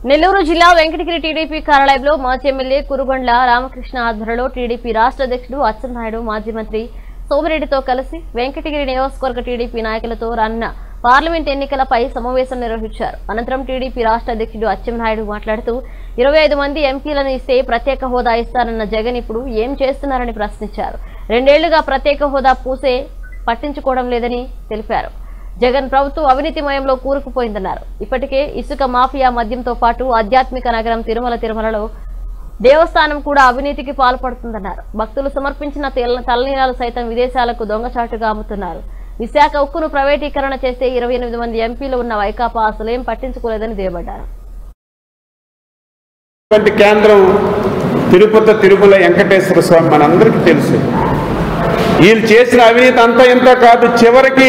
నెల్లూరు జిల్లా వెంకటగిరి టీడీపీ కార్యాలయంలో మాజీ ఎమ్మెల్యే కురుగొండ్ల రామకృష్ణ ఆధ్వర్యంలో టీడీపీ రాష్ట్ర అధ్యక్షుడు అచ్చెన్నాయుడు మాజీ మంత్రి సోమిరెడ్డితో కలిసి వెంకటగిరి నియోజకవర్గ టీడీపీ నాయకులతో రానున్న పార్లమెంట్ ఎన్నికలపై సమావేశం నిర్వహించారు అనంతరం టీడీపీ రాష్ట్ర అధ్యక్షుడు అచ్చెన్నాయుడు మాట్లాడుతూ ఇరవై ఐదు మంది ఎంపీలను ఇస్తే ప్రత్యేక హోదా ఇస్తారన్న జగన్ ఇప్పుడు ఏం చేస్తున్నారని ప్రశ్నించారు రెండేళ్లుగా ప్రత్యేక హోదా పూసే పట్టించుకోవడం లేదని తెలిపారు జగన్ ప్రభుత్వం అవినీతిమయంలో కూరుకుపోయిందన్నారు ఇప్పటికే ఇసుక మాఫియా మద్యంతో పాటు ఆధ్యాత్మిక నగరం తిరుమల తిరుమలలో దేవస్థానం కూడా అవినీతికి పాల్పడుతుందన్నారు భక్తులు సమర్పించిన తెల్ల- తలనీలాలు సైతం విదేశాలకు దొంగచాటుగా అమ్ముతున్నారు విశాఖ ఉక్కును ప్రైవేటీకరణ చేస్తే ఇరవై ఎనిమిది మంది ఎంపీలు ఉన్న వైకాపా అసలేం పట్టించుకోలేదని దుయ్యబడ్డారు ఇటువంటి కేంద్రం తిరుపతి తిరుమల వెంకటేశ్వర స్వామి మనందరికీ తెలుసు వీళ్ళు చేసిన అవినీతి అంతా ఇంత కాదు చివరికి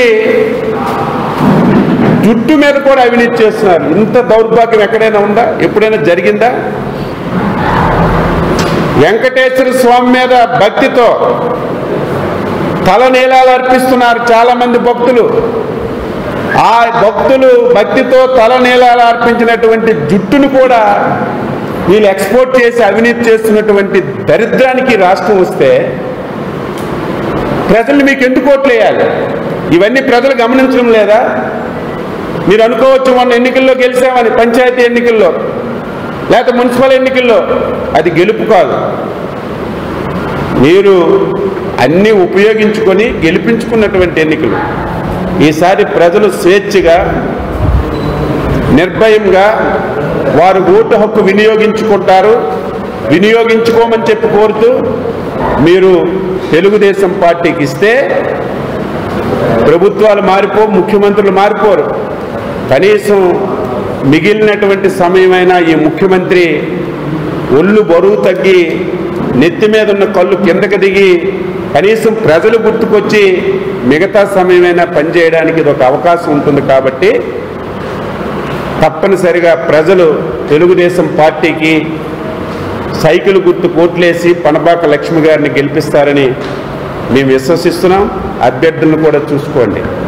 జుట్టు మీద కూడా అవినీతి చేస్తున్నారు ఇంత దౌర్భాగ్యం ఎక్కడైనా ఉందా ఎప్పుడైనా జరిగిందా వెంకటేశ్వర స్వామి మీద భక్తితో తల నీలాలు అర్పిస్తున్నారు చాలా మంది భక్తులు ఆ భక్తులు భక్తితో తల నీలాలు అర్పించినటువంటి జుట్టును కూడా వీళ్ళు ఎక్స్పోర్ట్ చేసి అవినీతి చేస్తున్నటువంటి దరిద్రానికి రాష్ట్రం వస్తే ప్రజలు మీకు ఎందుకు ఓట్లు వేయాలి ఇవన్నీ ప్రజలు గమనించడం లేదా మీరు అనుకోవచ్చు మొన్న ఎన్నికల్లో గెలిచామని పంచాయతీ ఎన్నికల్లో లేకపోతే మున్సిపల్ ఎన్నికల్లో అది గెలుపు కాదు మీరు అన్నీ ఉపయోగించుకొని గెలిపించుకున్నటువంటి ఎన్నికలు ఈసారి ప్రజలు స్వేచ్ఛగా నిర్భయంగా వారు ఓటు హక్కు వినియోగించుకుంటారు వినియోగించుకోమని చెప్పి కోరుతూ మీరు తెలుగుదేశం పార్టీకి ఇస్తే ప్రభుత్వాలు మారిపో ముఖ్యమంత్రులు మారిపోరు కనీసం మిగిలినటువంటి సమయమైనా ఈ ముఖ్యమంత్రి ఒళ్ళు బరువు తగ్గి నెత్తి మీద ఉన్న కళ్ళు కిందకి దిగి కనీసం ప్రజలు గుర్తుకొచ్చి మిగతా సమయమైనా పనిచేయడానికి ఇది ఒక అవకాశం ఉంటుంది కాబట్టి తప్పనిసరిగా ప్రజలు తెలుగుదేశం పార్టీకి సైకిల్ గుర్తు కోట్లేసి పనబాక లక్ష్మి గారిని గెలిపిస్తారని మేము విశ్వసిస్తున్నాం అభ్యర్థులను కూడా చూసుకోండి